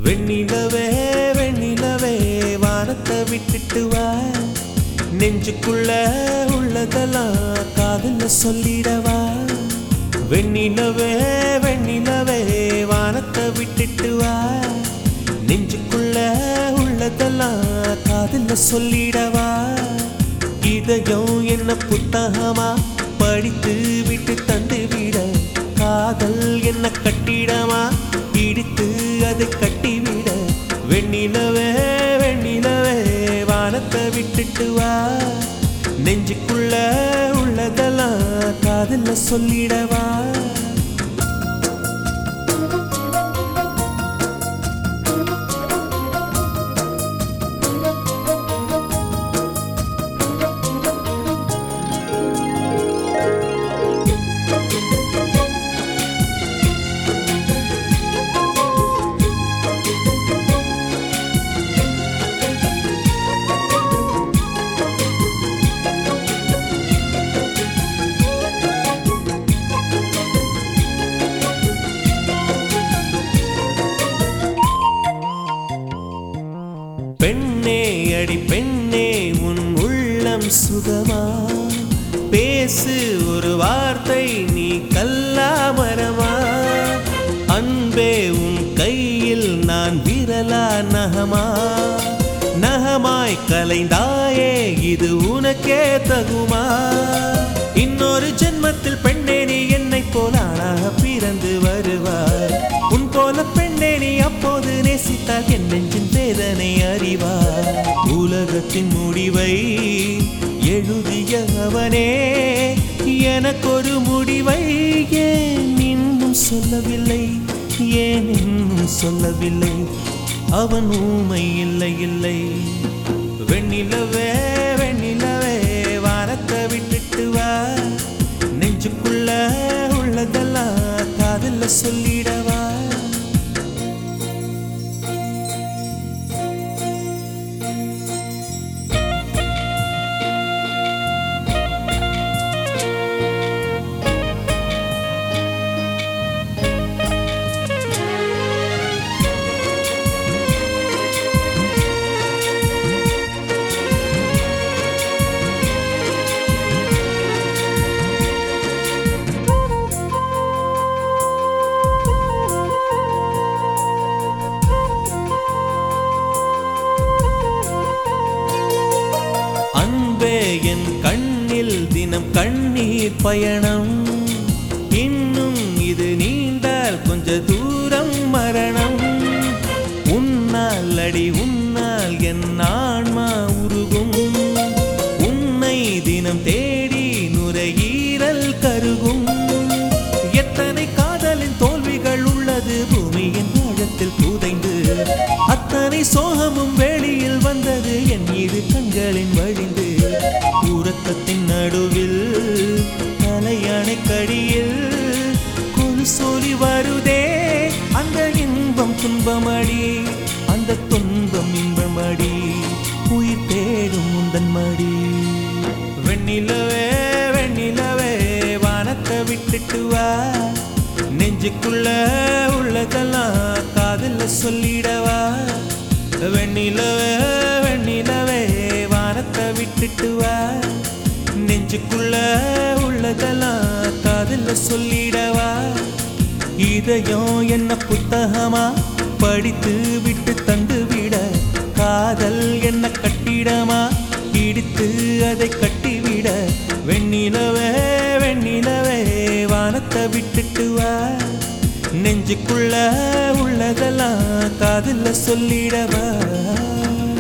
வெண்ணிலவே வெண்ணிலவே வானத்தை விட்டுட்டு வா நெஞ்சுக்குள்ள உள்ளதெல்லாம் காதல சொல்லிடவா வெண்ணிலவே வெண்ணிலவே வானத்தை விட்டுட்டு வா நெஞ்சுக்குள்ள உள்ளதெல்லாம் காதல சொல்லிடவா இதயம் என்ன புத்தகமா படித்து விட்டு தந்து விட காதல் என்ன கட்டிடமா இடித்து அதை கட்டிவிட வெண்ணிலவே வெண்ணிலவே வானத்தை விட்டுட்டு வா நெஞ்சுக்குள்ள உள்ளதெல்லாம் காதல சொல்லிடவா பெண்ணே அடி பெண்ணே உன் உள்ளம் சுகமா பேசு ஒரு வார்த்தை நீ கல்லாமரமா அன்பே உன் கையில் நான் விரலா நகமா நகமாய் கலைந்தாயே இது உனக்கே தகுமா இன்னொரு ஜென்மத்தில் பெண்ணே நீ என்னை போல ஆளாக பிறந்து வருவாய் உன் போல பெண்ணே நீ அப்போது நேசித்தால் என் நெஞ்சின் வேதனை அறிவார் உலகத்தின் முடிவை எழுதிய அவனே எனக்கொரு முடிவை ஏன் இன்னும் சொல்லவில்லை ஏன் இன்னும் சொல்லவில்லை அவன் ஊமை இல்லை இல்லை வெண்ணிலவே வெண்ணிலவே வானத்தை விட்டுட்டு வா நெஞ்சுக்குள்ள உள்ளதெல்லாம் காதல சொல்லிடவா அன்பே என் கண்ணில் தினம் கண்ணீர் பயணம் இன்னும் இது நீண்டால் கொஞ்ச தூரம் மரணம் உன்னால் அடி உன்னால் என் ஆன்மா உருகும் உன்னை தினம் தேடி நுரையீரல் கருகும் எத்தனை காதலின் தோல்விகள் உள்ளது பூமியின் ஆழத்தில் புதைந்து அத்தனை சோகமும் வெளியில் வந்தது என் இரு கண்களின் வழிந்து உறக்கத்தின் நடுவில் தலையணை கடியில் கொலு சொல்லி வருதே அந்த இன்பம் துன்பமடி அந்த துன்பம் இன்பமடி உயிர் தேடும் முந்தன் மடி வெண்ணிலவே வெண்ணிலவே வானத்தை விட்டுட்டு வா நெஞ்சுக்குள்ள உள்ளதெல்லாம் காதல சொல்லிடவா வெண்ணிலவே வெண்ணிலவே வானத்தை விட்டுட்டு வா நெஞ்சுக்குள்ள உள்ளதெல்லாம் காதல சொல்லிடவா இதயம் என்ன புத்தகமா படித்து விட்டு தந்து விட காதல் என்ன கட்டிடமா இடித்து அதை கட்டிவிட வெண்ணிலவே வெண்ணிலவே வானத்தை விட்டுட்டு வா நெஞ்சுக்குள்ள உள்ளதெல்லாம் காதல சொல்லிடவா